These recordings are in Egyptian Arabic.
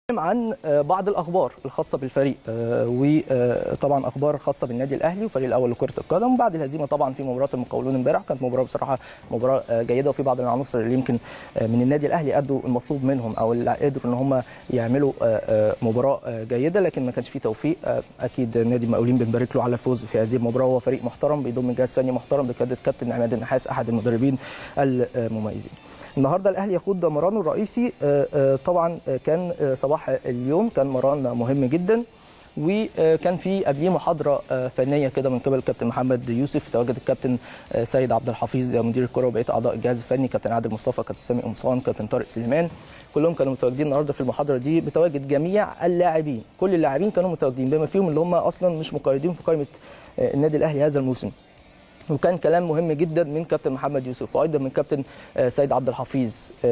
عن بعض الاخبار الخاصه بالفريق وطبعا اخبار خاصه بالنادي الاهلي والفريق الاول لكره القدم وبعد الهزيمه طبعا في مباراه المقاولون امبارح كانت مباراه بصراحه مباراه جيده وفي بعض العناصر اللي يمكن من النادي الاهلي ادوا المطلوب منهم او اللي قدروا ان هم يعملوا مباراه جيده لكن ما كانش في توفيق اكيد نادي المقاولين بنبارك له على الفوز في هذه المباراه هو فريق محترم بيضم جهاز فني محترم بقياده كابتن عماد النحاس احد المدربين المميزين النهارده الاهلي يخوض مرانه الرئيسي طبعا كان صباح اليوم كان مران مهم جدا وكان في قبليه محاضره فنيه كده من قبل الكابتن محمد يوسف تواجد الكابتن سيد عبد الحفيظ مدير الكره وبقيه اعضاء الجهاز الفني كابتن عادل مصطفى كابتن سامي قمصان كابتن طارق سليمان كلهم كانوا متواجدين النهارده في المحاضره دي بتواجد جميع اللاعبين كل اللاعبين كانوا متواجدين بما فيهم اللي هم اصلا مش مقيدين في قائمه النادي الاهلي هذا الموسم وكان كلام مهم جدا من كابتن محمد يوسف وايضا من كابتن سيد عبد الحفيظ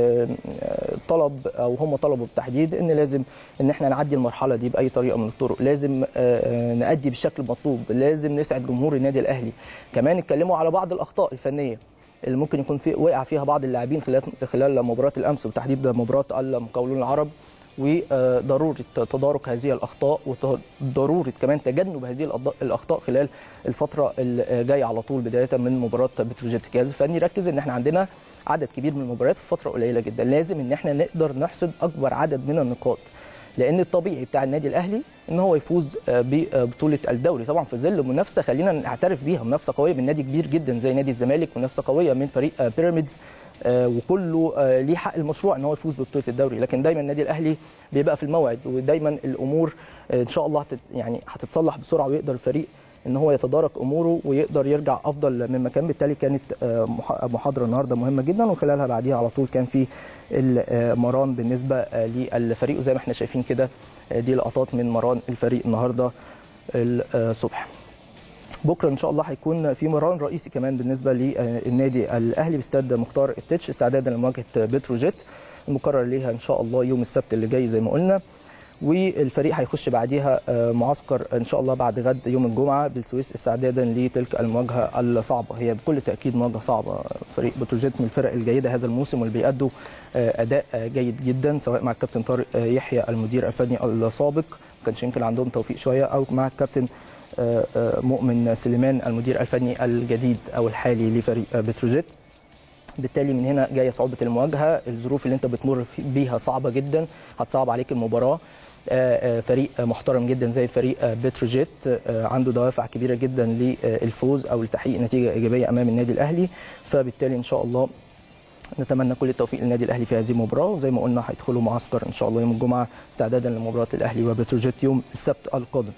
طلب او هم طلبوا بالتحديد ان لازم ان احنا نعدي المرحله دي باي طريقه من الطرق لازم نادي بالشكل المطلوب لازم نسعد جمهور النادي الاهلي كمان اتكلموا على بعض الاخطاء الفنيه اللي ممكن يكون في وقع فيها بعض اللاعبين خلال خلال مباراه الامس وتحديد مباراه المقاولون العرب وضروره تدارك هذه الاخطاء وضروره كمان تجنب هذه الاخطاء خلال الفتره الجايه على طول بدايه من مباراه بتروجيت الجهاز الفني ركز ان احنا عندنا عدد كبير من المباريات في فتره قليله جدا لازم ان احنا نقدر نحصد اكبر عدد من النقاط لان الطبيعي بتاع النادي الاهلي ان هو يفوز ببطوله الدوري طبعا في ظل منافسه خلينا نعترف بيها منافسه قويه من نادي كبير جدا زي نادي الزمالك منافسه قويه من فريق بيراميدز وكله ليه حق المشروع ان هو يفوز ببطوله الدوري لكن دايما النادي الاهلي بيبقى في الموعد ودايما الامور ان شاء الله يعني هتتصلح بسرعه ويقدر الفريق ان هو يتدارك اموره ويقدر يرجع افضل من مكان بالتالي كانت محاضره النهارده مهمه جدا وخلالها بعديها على طول كان في المران بالنسبه للفريق وزي ما احنا شايفين كده دي لقطات من مران الفريق النهارده الصبح بكره ان شاء الله هيكون في مران رئيسي كمان بالنسبه للنادي الاهلي باستاد مختار التتش استعدادا لمواجهه بتروجيت المقرر ليها ان شاء الله يوم السبت اللي جاي زي ما قلنا والفريق هيخش بعديها معسكر ان شاء الله بعد غد يوم الجمعه بالسويس استعدادا لتلك المواجهه الصعبه هي بكل تاكيد مواجهه صعبه فريق بتروجيت من الفرق الجيده هذا الموسم واللي بيأدوا اداء جيد جدا سواء مع الكابتن طارق يحيى المدير الفني السابق ما كانش يمكن عندهم توفيق شويه او مع الكابتن مؤمن سليمان المدير الفني الجديد او الحالي لفريق بتروجيت بالتالي من هنا جايه صعوبه المواجهه الظروف اللي انت بتمر بيها صعبه جدا هتصعب عليك المباراه فريق محترم جدا زي فريق بتروجيت عنده دوافع كبيره جدا للفوز او لتحقيق نتيجه ايجابيه امام النادي الاهلي فبالتالي ان شاء الله نتمنى كل التوفيق للنادي الاهلي في هذه المباراه وزي ما قلنا هيدخلوا معسكر ان شاء الله يوم الجمعه استعدادا لمباراه الاهلي وبتروجيت يوم السبت القادم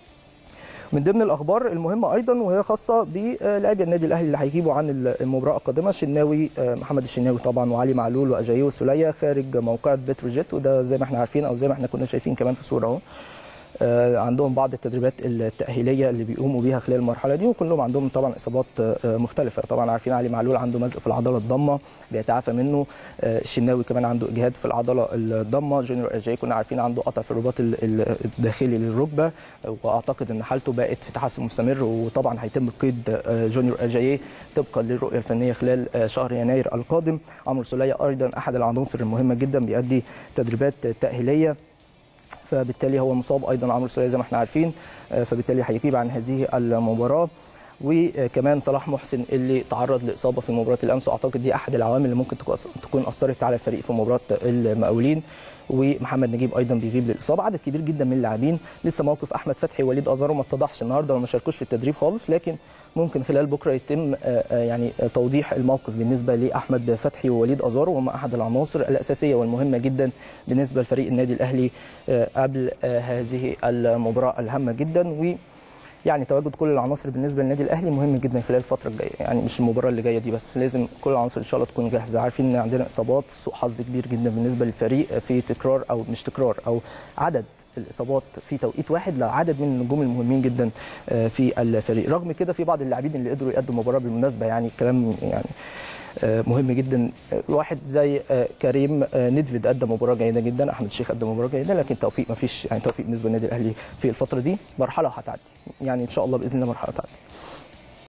من ضمن الاخبار المهمه ايضا وهي خاصه بلاعبي النادي الاهلي اللي هيجيبوا عن المباراه القادمه الشناوي محمد الشناوي طبعا وعلي معلول واجاييه والسوليه خارج موقعة بتروجيت وده زي ما احنا عارفين او زي ما احنا كنا شايفين كمان في الصوره اهو عندهم بعض التدريبات التاهيليه اللي بيقوموا بيها خلال المرحله دي وكلهم عندهم طبعا اصابات مختلفه طبعا عارفين علي معلول عنده مزق في العضله الضمه بيتعافى منه الشناوي كمان عنده اجهاد في العضله الضمه جونيور اجاي كنا عارفين عنده قطع في الرباط الداخلي للركبه واعتقد ان حالته بقت في تحسن مستمر وطبعا هيتم قيد جونيور اجاي طبقا للرؤيه الفنيه خلال شهر يناير القادم عمرو سوليه ايضا احد العناصر المهمه جدا بيؤدي تدريبات تاهيليه فبالتالي هو مصاب ايضا عمرو سوليه زي ما احنا عارفين فبالتالي هيغيب عن هذه المباراه وكمان صلاح محسن اللي تعرض لاصابه في مباراه الامس واعتقد دي احد العوامل اللي ممكن تكون اثرت على الفريق في مباراه المقاولين ومحمد نجيب ايضا بيغيب للاصابه عدد كبير جدا من اللاعبين لسه موقف احمد فتحي ووليد ازارو ما اتضحش النهارده وما شاركوش في التدريب خالص لكن ممكن خلال بكره يتم يعني توضيح الموقف بالنسبه لاحمد فتحي ووليد ازارو وهم احد العناصر الاساسيه والمهمه جدا بالنسبه لفريق النادي الاهلي قبل هذه المباراه الهامه جدا و يعني تواجد كل العناصر بالنسبه للنادي الاهلي مهم جدا خلال الفتره الجايه يعني مش المباراه اللي جايه دي بس لازم كل العناصر ان شاء الله تكون جاهزه عارفين ان عندنا اصابات سوء حظ كبير جدا بالنسبه للفريق في تكرار او مش تكرار او عدد الاصابات في توقيت واحد لعدد من النجوم المهمين جدا في الفريق رغم كده في بعض اللاعبين اللي قدروا يقدموا مباراه بالمناسبه يعني الكلام يعني مهم جدا واحد زي كريم ندفيد ادى مباراه جيده جدا احمد الشيخ ادى مباراه جيده لكن توفيق ما فيش يعني توفيق بالنسبه للنادي الاهلي في الفتره دي مرحله هتعدي يعني ان شاء الله باذن الله مرحله تعدي